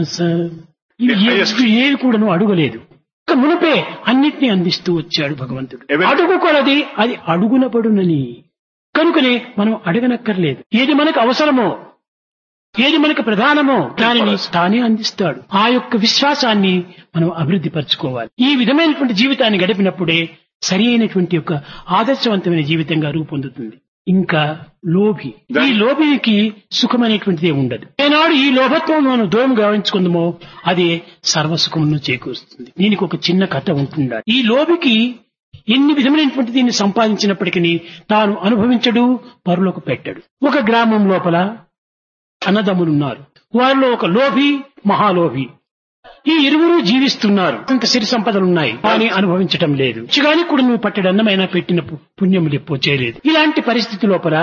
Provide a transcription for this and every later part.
Sir ఇవి ఏ- ఏవి కూడాను అడుగలేదు ఇక మునుపే అన్నిటినీ అందిస్తూ వచ్చాడు భగవంతుడు Even- అడుగు కొలది అది అడుగునపడునని కనుకనే మనం అడగనక్కర్లేదు ఏది మనకు అవసరమో ఏది మనకు ప్రధానమో దానిని తానే అందిస్తాడు ఆ యొక్క విశ్వాసాన్ని మనం అభివృద్ధి పరచుకోవాలి ఈ విధమైనటువంటి జీవితాన్ని గడిపినప్పుడే సరి అయినటువంటి యొక్క ఆదర్శవంతమైన జీవితంగా రూపొందుతుంది ఇంకా లోభి ఈ లోభికి సుఖమైనటువంటిదే ఉండదు ఏనాడు ఈ లోభత్వం మనం దూరం గావించుకుందామో అది సర్వసుఖమును చేకూరుస్తుంది దీనికి ఒక చిన్న కథ ఉంటుండాలి ఈ లోభికి ఎన్ని విధమైనటువంటి దీన్ని సంపాదించినప్పటికీ తాను అనుభవించడు పరులకు పెట్టడు ఒక గ్రామం లోపల అన్నదమ్ములున్నారు వారిలో ఒక లోభి మహాలోభి ఈ ఇరువురు జీవిస్తున్నారు అంత సిరి సంపదలున్నాయి కానీ అనుభవించటం లేదు చిగాని కూడా నువ్వు పట్టడన్నమైనా పెట్టిన పు- పుణ్యములు ఎప్పో చేయలేదు ఇలాంటి పరిస్థితి లోపల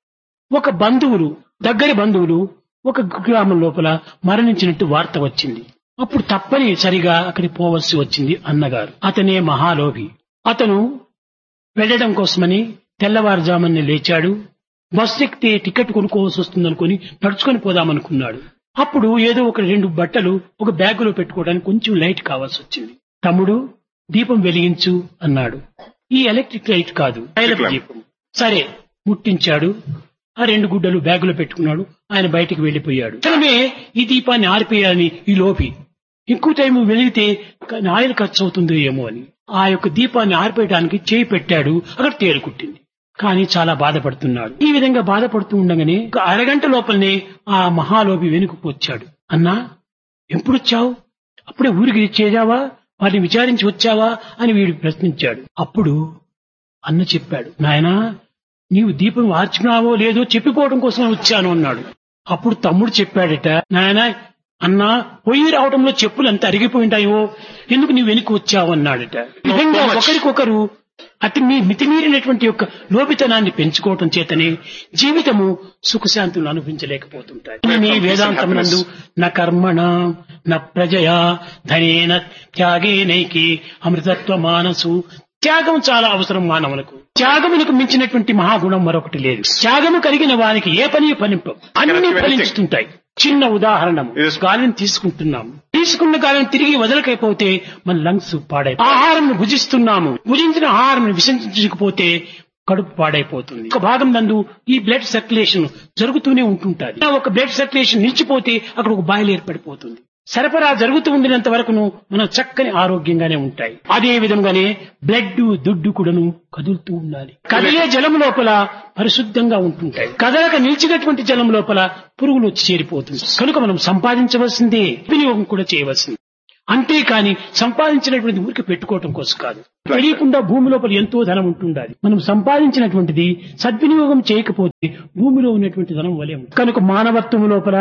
ఒక బంధువులు దగ్గరి బంధువులు ఒక గ్రామం లోపల మరణించినట్టు వార్త వచ్చింది అప్పుడు తప్పనిసరిగా అక్కడికి పోవలసి వచ్చింది అన్నగారు అతనే మహాలోభి అతను వెళ్ళడం కోసమని తెల్లవారుజామున లేచాడు బస్సు ఎక్కితే టికెట్ కొనుక్కోవాల్సి వస్తుందనుకుని నడుచుకొని పోదామనుకున్నాడు అప్పుడు ఏదో ఒక రెండు బట్టలు ఒక బ్యాగులో పెట్టుకోవడానికి కొంచెం లైట్ కావాల్సి వచ్చింది తమ్ముడు దీపం వెలిగించు అన్నాడు ఈ ఎలక్ట్రిక్ లైట్ కాదు తైలపు దీపం సరే ముట్టించాడు ఆ రెండు గుడ్డలు బ్యాగులో పెట్టుకున్నాడు ఆయన బయటికి వెళ్లిపోయాడు తనమే ఈ దీపాన్ని ఆరిపోయాలని ఈ లోపి ఎక్కువ టైం వెలిగితే ఆయిల్ ఖర్చు అవుతుందో ఏమో అని ఆ యొక్క దీపాన్ని ఆరిపోయడానికి చేయి పెట్టాడు అక్కడ తేరుకుట్టింది కానీ చాలా బాధపడుతున్నాడు ఈ విధంగా బాధపడుతూ ఉండగానే ఒక అరగంట లోపలనే ఆ మహాలోభి వెనుకకు వచ్చాడు అన్నా ఎప్పుడొచ్చావు అప్పుడే ఊరికి చేరావా వారిని విచారించి వచ్చావా అని వీడు ప్రశ్నించాడు అప్పుడు అన్న చెప్పాడు నాయనా నీవు దీపం ఆర్చుకున్నావో లేదో చెప్పిపోవడం కోసం వచ్చాను అన్నాడు అప్పుడు తమ్ముడు చెప్పాడట నాయనా అన్నా పొయ్యి రావడంలో చెప్పులు ఎంత అరిగిపోయింటాయో ఎందుకు నీవు వెనక్కి వచ్చావు అన్నాడట ఈ విధంగా ఒకరికొకరు అతి మీ మితిమీరినటువంటి యొక్క లోపితనాన్ని పెంచుకోవటం చేతనే జీవితము సుఖశాంతులు అనుభవించలేకపోతుంటాయి నీ వేదాంతమునందు న కర్మణ న ప్రజయా ధనేన త్యాగేనైకి అమృతత్వ మానసు త్యాగం చాలా అవసరం మానవులకు త్యాగమునకు మించినటువంటి మహాగుణం మరొకటి లేదు త్యాగము కలిగిన వారికి ఏ పని ఫలింపం అన్ని ఫలించుతుంటాయి చిన్న ఉదాహరణ Yes. గాలిని తీసుకుంటున్నాము తీసుకున్న గాలిని తిరిగి వదలకైపోతే మన లంగ్స్ పాడై ఆహారం భుజిస్తున్నాము భుజించిన ఆహారం విసర్జించకపోతే కడుపు పాడైపోతుంది ఒక భాగం నందు ఈ బ్లడ్ సర్క్యులేషన్ జరుగుతూనే ఉంటుంటుంది ఒక బ్లడ్ సర్క్యులేషన్ నిలిచిపోతే అక్కడ ఒక బాయిల్ ఏర్పడిపోతుంది సరఫరా జరుగుతూ ఉండినంత వరకును మనం చక్కని ఆరోగ్యంగానే ఉంటాయి అదే విధంగానే బ్లడ్ దుడ్డు కూడాను కదులుతూ ఉండాలి కదిలే జలం లోపల పరిశుద్ధంగా ఉంటుంటాయి కదలక నిలిచినటువంటి జలం లోపల పురుగులు వచ్చి చేరిపోతుంది కనుక మనం సంపాదించవలసిందే వినియోగం కూడా చేయవలసింది అంతేకాని సంపాదించినటువంటి ఊరికి పెట్టుకోవటం కోసం కాదు తెలియకుండా భూమి లోపల ఎంతో ధనం ఉంటుండాలి మనం సంపాదించినటువంటిది సద్వినియోగం చేయకపోతే భూమిలో ఉన్నటువంటి ధనం వలే ఉంటుంది కనుక మానవత్వం లోపల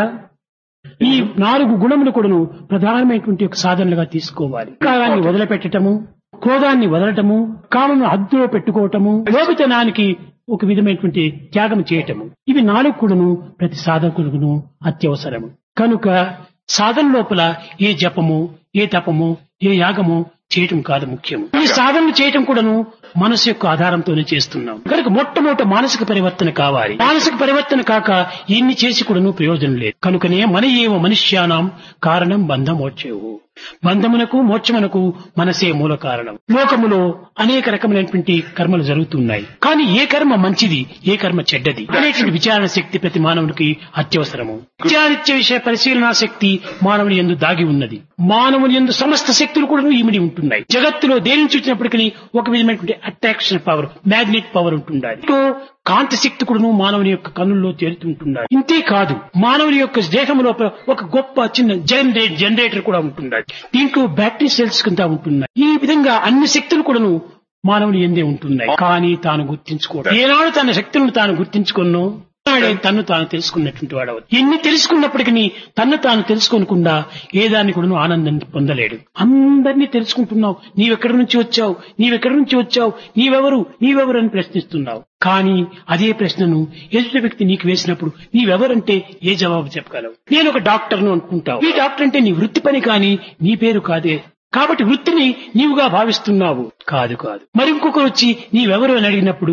ఈ నాలుగు గుణములు కూడాను ప్రధానమైనటువంటి ఒక సాధనలుగా తీసుకోవాలి కాలాన్ని వదిలిపెట్టటము క్రోధాన్ని వదలటము కామను హద్దులో పెట్టుకోవటము లోపితనానికి ఒక విధమైనటువంటి త్యాగం చేయటము ఇవి నాలుగు కూడాను ప్రతి సాధకుడును అత్యవసరము కనుక సాధన లోపల ఏ జపము ఏ తపము ఏ యాగము చేయటం కాదు ముఖ్యము ఈ సాధనలు చేయటం కూడాను మనసు యొక్క ఆధారంతోనే చేస్తున్నాం కనుక మొట్టమొదట మానసిక పరివర్తన కావాలి మానసిక పరివర్తన కాక ఎన్ని చేసి కూడాను ప్రయోజనం లేదు కనుకనే మన ఏవ మనుష్యానాం కారణం బంధమోక్షేవు బంధమునకు మోక్షమునకు మనసే మూల కారణం లోకములో అనేక రకమైనటువంటి కర్మలు జరుగుతున్నాయి కానీ ఏ కర్మ మంచిది ఏ కర్మ చెడ్డది అనేటువంటి విచారణ శక్తి ప్రతి మానవునికి అత్యవసరము విచారిత్య విషయ పరిశీలనా శక్తి మానవుని ఎందు దాగి ఉన్నది మానవుని ఎందు సమస్త శక్తులు కూడా ఇమిడి ఉంటున్నాయి జగత్తులో దేనిని చూసినప్పటికీ ఒక విధమైనటువంటి అట్రాక్షన్ పవర్ మ్యాగ్నెట్ పవర్ ఉంటుండాలి ఇటు కాంతి శక్తి కూడాను మానవుని యొక్క కన్నుల్లో తేలుతుంటున్నాయి ఇంతే కాదు మానవుని యొక్క దేహం లోపల ఒక గొప్ప చిన్న జనరేట్ జనరేటర్ కూడా ఉంటున్నాయి దీంట్లో బ్యాటరీ సెల్స్ కింద ఉంటున్నాయి ఈ విధంగా అన్ని శక్తులు కూడాను మానవుని ఎందే ఉంటున్నాయి కానీ తాను గుర్తించుకోవడం ఏనాడు తన శక్తులను తాను గుర్తించుకున్నో నాడే తన్ను తాను తెలుసుకున్నటువంటి వాడు ఎన్ని తెలుసుకున్నప్పటికీ తన్ను తాను తెలుసుకోనకుండా ఏ దాన్ని కూడా ఆనందాన్ని పొందలేడు అందరినీ తెలుసుకుంటున్నావు నీవెక్కడి నుంచి వచ్చావు నీవెక్కడి నుంచి వచ్చావు నీవెవరు నీవెవరు అని ప్రశ్నిస్తున్నావు కానీ అదే ప్రశ్నను ఎదుటి వ్యక్తి నీకు వేసినప్పుడు నీవెవరంటే ఏ జవాబు చెప్పగలవు నేను ఒక డాక్టర్ను అనుకుంటావు ఈ డాక్టర్ అంటే నీ వృత్తి పని కానీ నీ పేరు కాదే కాబట్టి వృత్తిని నీవుగా భావిస్తున్నావు కాదు కాదు మరి ఇంకొకరు వచ్చి నీవెవరు అని అడిగినప్పుడు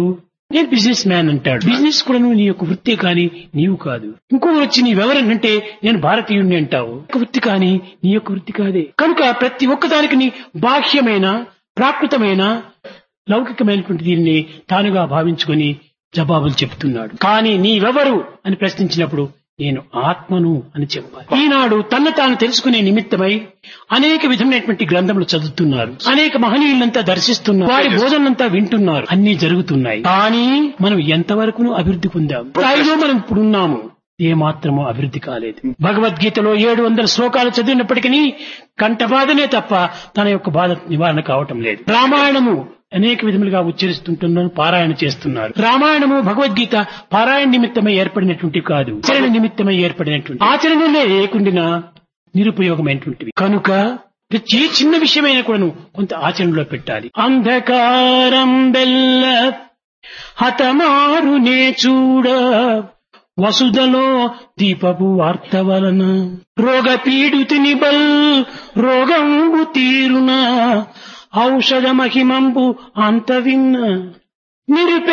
నేను బిజినెస్ మ్యాన్ అంటాడు బిజినెస్ కూడా నువ్వు నీ యొక్క వృత్తి కానీ నీవు కాదు ఇంకో వచ్చి నీవెవరనంటే నేను భారతీయుణ్ణి అంటావు ఒక వృత్తి కానీ నీ యొక్క వృత్తి కాదే కనుక ప్రతి ఒక్కదానికి నీ బాహ్యమైన ప్రాకృతమైన లౌకికమైనటువంటి దీన్ని తానుగా భావించుకొని జవాబులు చెప్తున్నాడు కానీ నీవెవరు అని ప్రశ్నించినప్పుడు నేను ఆత్మను అని చెప్పాలి ఈనాడు తన తాను తెలుసుకునే నిమిత్తమై అనేక విధమైనటువంటి గ్రంథములు చదువుతున్నారు అనేక మహనీయులంతా దర్శిస్తున్నారు వారి బోధనలంతా వింటున్నారు అన్ని జరుగుతున్నాయి కానీ మనం ఎంతవరకు అభివృద్ధి పొందాం స్థాయిలో మనం ఇప్పుడు ఉన్నాము ఏ మాత్రమో అభివృద్ధి కాలేదు భగవద్గీతలో ఏడు వందల శ్లోకాలు చదివినప్పటికీ కంఠబాధనే తప్ప తన యొక్క బాధ నివారణ కావటం లేదు రామాయణము అనేక విధములుగా ఉచ్చరిస్తుంటున్నారు పారాయణ చేస్తున్నారు రామాయణము భగవద్గీత పారాయణ నిమిత్తమై ఏర్పడినటువంటి కాదు ఆచరణ నిమిత్తమై ఏర్పడినటువంటి ఆచరణలే లేకుండా నిరుపయోగమైనటువంటివి కనుక ప్రతి చిన్న విషయమైన కూడాను కొంత ఆచరణలో పెట్టాలి అంధకారం బెల్ల హతమారునే చూడ వసుదలో దీపపు వార్త వలన రోగ పీడితుని బల్ రోగంబు తీరున ఔషధ మహిమంబు అంత విన్న నిరుపే